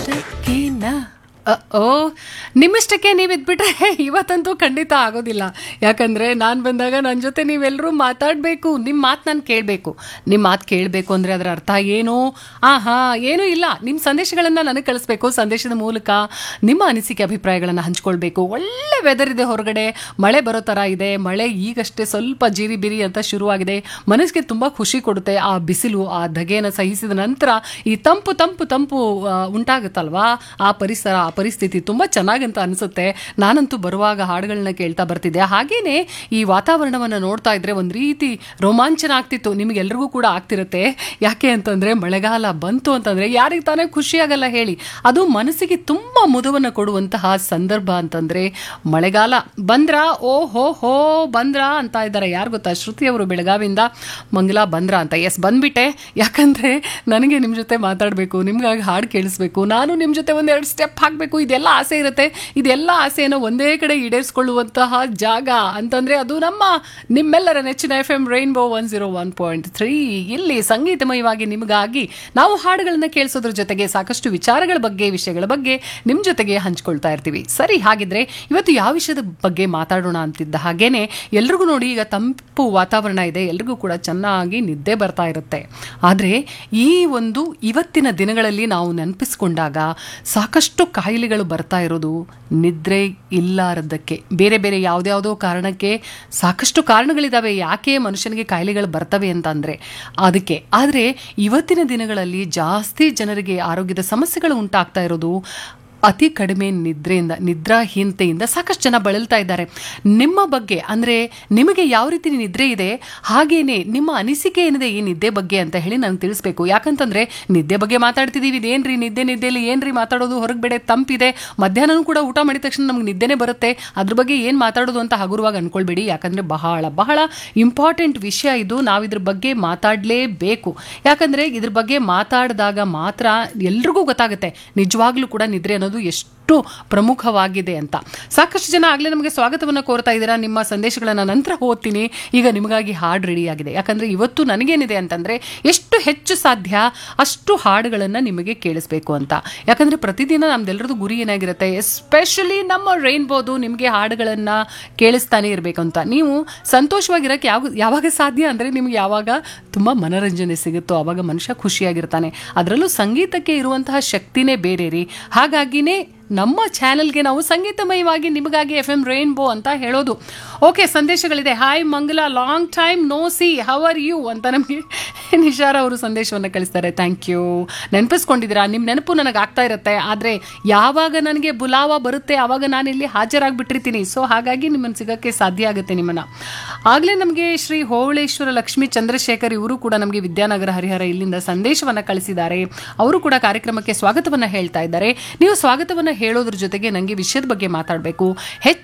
ನಿಮ್ಮಷ್ಟಕ್ಕೇನಾ ಓ ನಿಮ್ಮಷ್ಟಕ್ಕೆ ನೀವು ಇದ್ಬಿಟ್ರೆ ಇವತ್ತಂತೂ ಖಂಡಿತ ಆಗೋದಿಲ್ಲ ಯಾಕಂದರೆ ನಾನು ಬಂದಾಗ ನನ್ನ ಜೊತೆ ನೀವೆಲ್ಲರೂ ಮಾತಾಡಬೇಕು ನಿಮ್ಮ ಮಾತು ನಾನು ಕೇಳಬೇಕು ನಿಮ್ಮ ಮಾತು ಕೇಳಬೇಕು ಅಂದರೆ ಅದರ ಅರ್ಥ ಏನು ಆಹಾ ಏನೂ ಇಲ್ಲ ನಿಮ್ಮ ಸಂದೇಶಗಳನ್ನು ನನಗೆ ಕಳಿಸ್ಬೇಕು ಸಂದೇಶದ ಮೂಲಕ ನಿಮ್ಮ ಅನಿಸಿಕೆ ಅಭಿಪ್ರಾಯಗಳನ್ನು ಹಂಚ್ಕೊಳ್ಬೇಕು ಒಳ್ಳೆ ವೆದರ್ ಇದೆ ಹೊರಗಡೆ ಮಳೆ ಬರೋ ಥರ ಇದೆ ಮಳೆ ಈಗಷ್ಟೇ ಸ್ವಲ್ಪ ಜೀರಿ ಬಿರಿ ಅಂತ ಶುರುವಾಗಿದೆ ಮನಸ್ಸಿಗೆ ತುಂಬ ಖುಷಿ ಕೊಡುತ್ತೆ ಆ ಬಿಸಿಲು ಆ ಧಗೆಯನ್ನು ಸಹಿಸಿದ ನಂತರ ಈ ತಂಪು ತಂಪು ತಂಪು ಆ, ಉಂಟಾಗುತ್ತಲ್ವಾ ಆ ಪರಿಸರ ಆ ಪರಿಸ್ಥಿತಿ ತುಂಬ ಚೆನ್ನಾಗಂತ ಅನಿಸುತ್ತೆ ನಾನಂತೂ ಬರುವಾಗ ಹಾಡುಗಳನ್ನ ಕೇಳ್ತಾ ಬರ್ತಿದ್ದೆ ಹಾಗೇನೆ ಈ ವಾತಾವರಣವನ್ನು ನೋಡ್ತಾ ಇದ್ರೆ ಒಂದು ರೀತಿ ರೋಮಾಂಚನ ಆಗ್ತಿತ್ತು ನಿಮಗೆಲ್ರಿಗೂ ಕೂಡ ಆಗ್ತಿರುತ್ತೆ ಯಾಕೆ ಅಂತಂದ್ರೆ ಮಳೆಗಾಲ ಬಂತು ಅಂತಂದ್ರೆ ಯಾರಿಗೆ ತಾನೇ ಖುಷಿಯಾಗಲ್ಲ ಹೇಳಿ ಅದು ಮನಸ್ಸಿಗೆ ತುಂಬ ಮುದವನ್ನು ಕೊಡುವಂತಹ ಸಂದರ್ಭ ಅಂತಂದ್ರೆ ಮಳೆಗಾಲ ಬಂದ್ರ ಓ ಹೋ ಹೋ ಬಂದ್ರ ಅಂತ ಇದ್ದಾರೆ ಯಾರು ಗೊತ್ತಾ ಶ್ರುತಿ ಅವರು ಬೆಳಗಾವಿಯಿಂದ ಮಂಗಲ ಬಂದ್ರ ಅಂತ ಎಸ್ ಬಂದ್ಬಿಟ್ಟೆ ಯಾಕಂದ್ರೆ ನನಗೆ ನಿಮ್ಮ ಜೊತೆ ಮಾತಾಡಬೇಕು ನಿಮ್ಗಾಗಿ ಹಾಡು ಕೇಳಿಸ್ಬೇಕು ನಾನು ನಿಮ್ಮ ಜೊತೆ ಒಂದೆರಡು ಸ್ಟೆಪ್ ಹಾಕಬೇಕು ಇದೆಲ್ಲ ಆಸೆ ಇರುತ್ತೆ ಇದೆಲ್ಲ ಆಸೆಯನ್ನು ಒಂದೇ ಕಡೆ ಈಡೇರಿಸ್ಕೊಳ್ಳುವಂತಹ ಜಾಗ ಅಂತಂದ್ರೆ ಅದು ನಮ್ಮ ನಿಮ್ಮೆಲ್ಲರ ನೆಚ್ಚಿನ F M rainbow one zero one point three ಇಲ್ಲಿ ಸಂಗೀತಮಯವಾಗಿ ನಿಮಗಾಗಿ ನಾವು ಹಾಡುಗಳನ್ನ ಕೇಳಿಸೋದ್ರ ಜೊತೆಗೆ ಸಾಕಷ್ಟು ವಿಚಾರಗಳ ಬಗ್ಗೆ ವಿಷಯಗಳ ಬಗ್ಗೆ ನಿಮ್ಮ ಜೊತೆಗೆ ಹಂಚ್ಕೊಳ್ತಾ ಇರ್ತೀವಿ ಸರಿ ಹಾಗಿದ್ರೆ ಇವತ್ತು ಯಾವ ವಿಷಯದ ಬಗ್ಗೆ ಮಾತಾಡೋಣ ಅಂತಿದ್ದ ಹಾಗೇನೆ ಎಲ್ರಿಗೂ ನೋಡಿ ಈಗ ತಂಪು ವಾತಾವರಣ ಇದೆ ಎಲ್ರಿಗೂ ಕೂಡ ಚೆನ್ನಾಗಿ ನಿದ್ದೆ ಬರ್ತಾ ಇರುತ್ತೆ ಆದರೆ ಈ ಒಂದು ಇವತ್ತಿನ ದಿನಗಳಲ್ಲಿ ನಾವು ನೆನಪಿಸ್ಕೊಂಡಾಗ ಸಾಕಷ್ಟು ಕಾಯಿಲೆಗಳು ಬರ್ತಾ ಇರೋದು ನಿದ್ರೆ ಇಲ್ಲಾರದ್ದಕ್ಕೆ ಬೇರೆ ಬೇರೆ ಯಾವುದ್ಯಾವುದೋ ಕಾರಣಕ್ಕೆ ಸಾಕಷ್ಟು ಕಾರಣಗಳಿದ್ದಾವೆ ಯಾಕೆ ಮನುಷ್ಯನಿಗೆ ಕಾಯಿಲೆಗಳು ಬರ್ತವೆ ಅಂತ ಅಂದರೆ ಅದಕ್ಕೆ ಆದರೆ ಇವತ್ತಿನ ದಿನಗಳಲ್ಲಿ ಜಾಸ್ತಿ ಜನರಿಗೆ ಆರೋಗ್ಯದ ಸಮಸ್ಯೆಗಳು ಉಂಟಾಗ್ತಾ ಇರೋದು ಅತಿ ಕಡಿಮೆ ನಿದ್ರೆಯಿಂದ ನಿದ್ರಾಹೀನತೆಯಿಂದ ಸಾಕಷ್ಟು ಜನ ಬಳಲ್ತಾ ಇದ್ದಾರೆ ನಿಮ್ಮ ಬಗ್ಗೆ ಅಂದರೆ ನಿಮಗೆ ಯಾವ ರೀತಿ ನಿದ್ರೆ ಇದೆ ಹಾಗೇನೆ ನಿಮ್ಮ ಅನಿಸಿಕೆ ಏನಿದೆ ಈ ನಿದ್ದೆ ಬಗ್ಗೆ ಅಂತ ಹೇಳಿ ನಾನು ತಿಳಿಸ್ಬೇಕು ಯಾಕಂತಂದ್ರೆ ನಿದ್ದೆ ಬಗ್ಗೆ ಮಾತಾಡ್ತಿದ್ದೀವಿ ಇದೇನ್ರಿ ನಿದ್ದೆ ನಿದ್ದೆಲಿ ಏನ್ರಿ ಮಾತಾಡೋದು ಹೊರಗೆ ಬೇಡ ತಂಪಿದೆ ಮಧ್ಯಾಹ್ನನೂ ಕೂಡ ಊಟ ಮಾಡಿದ ತಕ್ಷಣ ನಮ್ಗೆ ನಿದ್ದೆನೇ ಬರುತ್ತೆ ಅದ್ರ ಬಗ್ಗೆ ಏನು ಮಾತಾಡೋದು ಅಂತ ಹಗುರವಾಗಿ ಅನ್ಕೊಳ್ಬೇಡಿ ಯಾಕಂದ್ರೆ ಬಹಳ ಬಹಳ ಇಂಪಾರ್ಟೆಂಟ್ ವಿಷಯ ಇದು ನಾವು ಇದ್ರ ಬಗ್ಗೆ ಮಾತಾಡಲೇಬೇಕು ಯಾಕಂದ್ರೆ ಇದ್ರ ಬಗ್ಗೆ ಮಾತಾಡಿದಾಗ ಮಾತ್ರ ಎಲ್ರಿಗೂ ಗೊತ್ತಾಗುತ್ತೆ ನಿಜವಾಗ್ಲೂ ಕೂಡ ನಿದ್ರೆ ಅನ್ನೋದು ಎಷ್ಟು ಪ್ರಮುಖವಾಗಿದೆ ಅಂತ ಸಾಕಷ್ಟು ಜನ ಆಗಲೇ ನಮಗೆ ಸ್ವಾಗತವನ್ನು ಕೋರ್ತಾ ಇದ್ದೀರಾ ನಿಮ್ಮ ಸಂದೇಶಗಳನ್ನು ನಂತರ ಓದ್ತೀನಿ ಈಗ ನಿಮಗಾಗಿ ಹಾಡು ರೆಡಿ ಆಗಿದೆ ಯಾಕಂದ್ರೆ ಇವತ್ತು ನನಗೇನಿದೆ ಅಂತಂದ್ರೆ ಎಷ್ಟು ಹೆಚ್ಚು ಸಾಧ್ಯ ಅಷ್ಟು ಹಾಡುಗಳನ್ನು ನಿಮಗೆ ಕೇಳಿಸ್ಬೇಕು ಅಂತ ಯಾಕಂದ್ರೆ ಪ್ರತಿದಿನ ನಮ್ದೆಲ್ಲರದು ಗುರಿ ಏನಾಗಿರುತ್ತೆ ಎಸ್ಪೆಷಲಿ ನಮ್ಮ ರೈನ್ಬೋದು ನಿಮಗೆ ಹಾಡುಗಳನ್ನು ಕೇಳಿಸ್ತಾನೆ ಇರಬೇಕು ಅಂತ ನೀವು ಸಂತೋಷವಾಗಿರೋಕ್ಕೆ ಯಾವ ಯಾವಾಗ ಸಾಧ್ಯ ಅಂದರೆ ನಿಮ್ಗೆ ಯಾವಾಗ ತುಂಬ ಮನರಂಜನೆ ಸಿಗುತ್ತೋ ಆವಾಗ ಮನುಷ್ಯ ಖುಷಿಯಾಗಿರ್ತಾನೆ ಅದರಲ್ಲೂ ಸಂಗೀತಕ್ಕೆ ಇರುವಂತಹ ಶಕ್ತಿನೇ ಬೇರೆ ರೀ ಹಾಗಾಗಿನೇ ನಮ್ಮ ಚಾನೆಲ್ಗೆ ನಾವು ಸಂಗೀತಮಯವಾಗಿ ನಿಮಗಾಗಿ ಎಫ್ ಎಂ ರೈನ್ಬೋ ಅಂತ ಹೇಳೋದು ಓಕೆ ಸಂದೇಶಗಳಿದೆ hi Mangala long time no see how are you ಅಂತ ನಮಗೆ ನಿಶಾರ ಅವರು ಸಂದೇಶವನ್ನು ಕಳಿಸ್ತಾರೆ ಥ್ಯಾಂಕ್ ಯು ನೆನಪಿಸ್ಕೊಂಡಿದ್ದೀರಾ ನಿಮ್ಮ ನೆನಪು ನನಗೆ ಆಗ್ತಾ ಇರುತ್ತೆ ಆದರೆ ಯಾವಾಗ ನನಗೆ ಬುಲಾವ ಬರುತ್ತೆ ಆವಾಗ ನಾನು ಇಲ್ಲಿ ಹಾಜರಾಗ್ಬಿಟ್ಟಿರ್ತೀನಿ ಸೊ ಹಾಗಾಗಿ ನಿಮ್ಮನ್ನು ಸಿಗೋಕ್ಕೆ ಸಾಧ್ಯ ಆಗುತ್ತೆ ನಿಮ್ಮನ್ನು ಆಗಲೇ ನಮಗೆ ಶ್ರೀ ಹೋಳೇಶ್ವರ ಲಕ್ಷ್ಮೀ ಚಂದ್ರಶೇಖರ್ ಇವರು ಕೂಡ ನಮಗೆ ವಿದ್ಯಾನಗರ ಹರಿಹರ ಇಲ್ಲಿಂದ ಸಂದೇಶವನ್ನು ಕಳಿಸಿದ್ದಾರೆ ಅವರು ಕೂಡ ಕಾರ್ಯಕ್ರಮಕ್ಕೆ ಸ್ವಾಗತವನ್ನು ಹೇಳ್ತಾ ಇದ್ದಾರೆ ನೀವು ಸ್ವಾಗತವನ್ನು ಹೇಳೋದ್ರ ಜೊತೆಗೆ ನನಗೆ ವಿಷಯದ ಬಗ್ಗೆ ಮಾತಾಡಬೇಕು ಹೆಚ್ಚು